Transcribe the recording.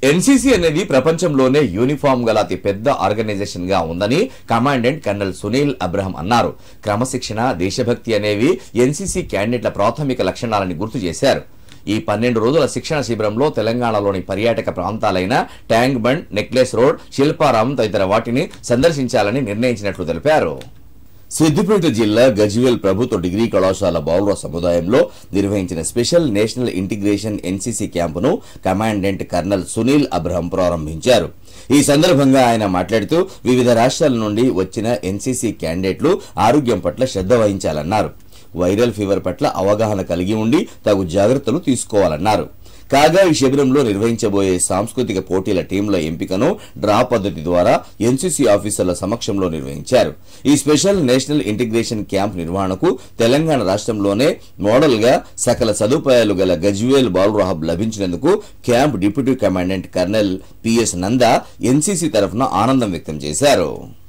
NCC అనేది ప్రపంచంలోనే uniform గల అతి పెద్ద ఆర్గనైజేషన్ గా ఉందని కమాండెంట్ కర్నల్ సునీల్ అబ్రహం అన్నారు క్రమశిక్షణ దేశభక్తి అనేవి ఎన్సీసీ క్యాండిడేట్ల ప్రాథమిక లక్షణాలని గుర్తు చేశారు ఈ పన్నెండు రోజుల శిక్షణ శిబిరంలో తెలంగాణలోని పర్యాటక ప్రాంతాలైన Tank Bund Necklace Road Shilparamam తదితర వాటిని సందర్శించాలని నిర్ణయించినట్లు తెలిపారు సిద్దిపేట జిల్లా గజ్వేల్ ప్రభుత్వ డిగ్రీ కళాశాల బాలుర సముదాయంలో నిర్వహించిన స్పెషల్ నేషనల్ ఇంటిగ్రేషన్ ఎన్సీసీ క్యాంపును కమాండెంట్ కర్నల్ సునీల్ అబ్రహం ప్రారంభించారు ఈ సందర్భంగా ఆయన మాట్లాడుతూ వివిధ రాష్ట్రాల నుండి వచ్చిన ఎన్సీసీ క్యాండిడేట్లు ఆరోగ్యం పట్ల శ్రద్ధ వహించాలన్నారు వైరల్ ఫీవర్ పట్ల అవగాహన కలిగి ఉండి తగు జాగ్రత్తలు తీసుకోవాలన్నారు కాగా ఈ శిబిరంలో నిర్వహించబోయే సాంస్కృతిక పోటీల టీంల ఎంపికను డ్రా పద్ధతి ద్వారా ఎన్సీసీ ఆఫీసర్ల సమక్షంలో నిర్వహించారు ఈ స్పెషల్ నేషనల్ ఇంటిగ్రేషన్ క్యాంప్ నిర్వహణకు తెలంగాణ రాష్ట్రంలోనే మోడల్ గా సకల సదుపాయాలు గల గజ్వేల్ బాలురహబ్ లభించినందుకు camp deputy commandant colonel PS Nanda NCC తరఫున ఆనందం వ్యక్తం చేశారు